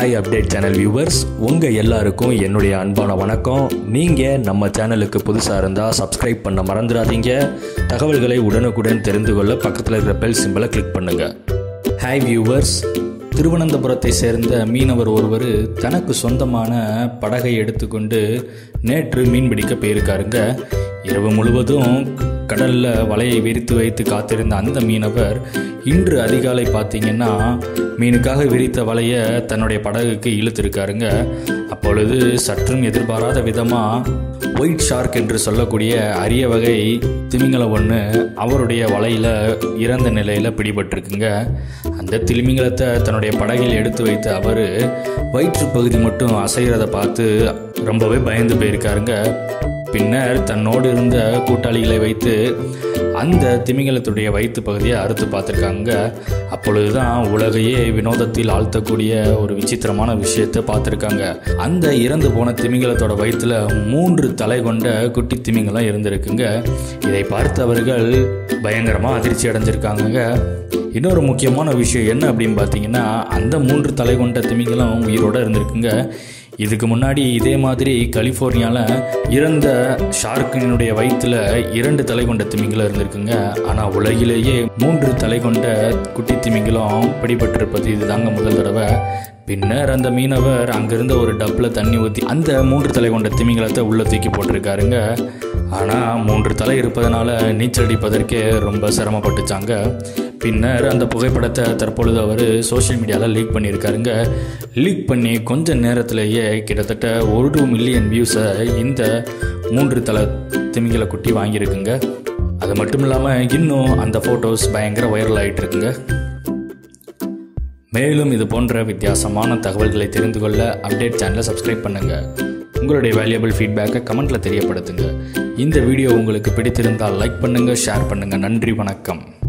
hi update channel viewers உங்கள் எல்லாருக்கும் என்னுடைய அன்பான வணக்கம் நீங்கள் நம்ம சேனலுக்கு புதுசாக இருந்தால் சப்ஸ்கிரைப் பண்ண மறந்துடாதீங்க தகவல்களை உடனுக்குடன் தெரிந்து கொள்ள பக்கத்தில் இருக்கிற பெல் சிம்பிளை கிளிக் பண்ணுங்கள் ஹாய் வியூவர்ஸ் திருவனந்தபுரத்தை சேர்ந்த மீனவர் ஒருவர் தனக்கு சொந்தமான படகை எடுத்துக்கொண்டு நேற்று மீன் பிடிக்க போயிருக்காருங்க இரவு முழுவதும் கடலில் வலையை விரித்து வைத்து காத்திருந்த அந்த மீனவர் இன்று அதிகாலை பார்த்தீங்கன்னா மீனுக்காக விரித்த வலையை தன்னுடைய படகுக்கு இழுத்திருக்காருங்க அப்பொழுது சற்றும் எதிர்பாராத விதமாக ஒயிட் ஷார்க் என்று சொல்லக்கூடிய அரிய வகை திமிங்கலம் ஒன்று அவருடைய வலையில் இறந்த நிலையில் பிடிபட்டிருக்குங்க அந்த திமிங்கலத்தை தன்னுடைய படகில் எடுத்து வைத்த அவர் வயிற்று பகுதி மட்டும் அசைகிறத பார்த்து ரொம்பவே பயந்து போயிருக்காருங்க பின்னர் தன்னோடு இருந்த கூட்டாளிகளை வைத்து அந்த திமிங்கலத்துடைய வயிற்று பகுதியை அறுத்து பார்த்துருக்காங்க அப்பொழுதுதான் உலகையே வினோதத்தில் ஆழ்த்தக்கூடிய ஒரு விசித்திரமான விஷயத்தை பார்த்துருக்காங்க அந்த இறந்து போன திமிங்கலத்தோட வயிற்றுல மூன்று தலை கொண்ட குட்டி திமிங்கலம் இருந்திருக்குங்க இதை பார்த்தவர்கள் பயங்கரமாக அதிர்ச்சி அடைஞ்சிருக்காங்க இன்னொரு முக்கியமான விஷயம் என்ன அப்படின்னு பார்த்தீங்கன்னா அந்த மூன்று தலை கொண்ட திமிங்கலம் உயிரோடு இருந்திருக்குங்க இதுக்கு முன்னாடி இதே மாதிரி கலிஃபோர்னியாவில் இறந்த ஷார்க்கினுடைய வயிற்றில் இரண்டு தலை கொண்ட திமிங்கலம் இருந்திருக்குங்க ஆனால் உலகிலேயே மூன்று தலை கொண்ட குட்டி திமிங்கலம் பிடிபட்டிருப்பது இதுதாங்க முதல் தடவை பின்னர் அந்த மீனவர் அங்கிருந்த ஒரு டப்பில் தண்ணி ஊற்றி அந்த மூன்று தலை கொண்ட திமிங்கலத்தை உள்ளே தூக்கி போட்டிருக்காருங்க ஆனால் மூன்று தலை இருப்பதனால நீச்சல் அடிப்பதற்கே ரொம்ப சிரமப்பட்டுச்சாங்க பின்னர் அந்த புகைப்படத்தை தற்பொழுது அவர் சோஷியல் மீடியாவில் லீக் பண்ணியிருக்காருங்க லீக் பண்ணி கொஞ்ச நேரத்திலேயே கிட்டத்தட்ட ஒரு மில்லியன் வியூஸை இந்த மூன்று தலை திமிங்கல குட்டி வாங்கியிருக்குங்க அது மட்டும் இல்லாமல் இன்னும் அந்த ஃபோட்டோஸ் பயங்கர வைரல் ஆகிட்டு இருக்குங்க மேலும் இது போன்ற வித்தியாசமான தகவல்களை தெரிந்து கொள்ள அப்டேட் சேனலை சப்ஸ்கிரைப் பண்ணுங்கள் உங்களுடைய வேல்யூபிள் ஃபீட்பேக்கை கமெண்ட்டில் தெரியப்படுத்துங்க இந்த வீடியோ உங்களுக்கு பிடித்திருந்தால் லைக் பண்ணுங்கள் ஷேர் பண்ணுங்கள் நன்றி வணக்கம்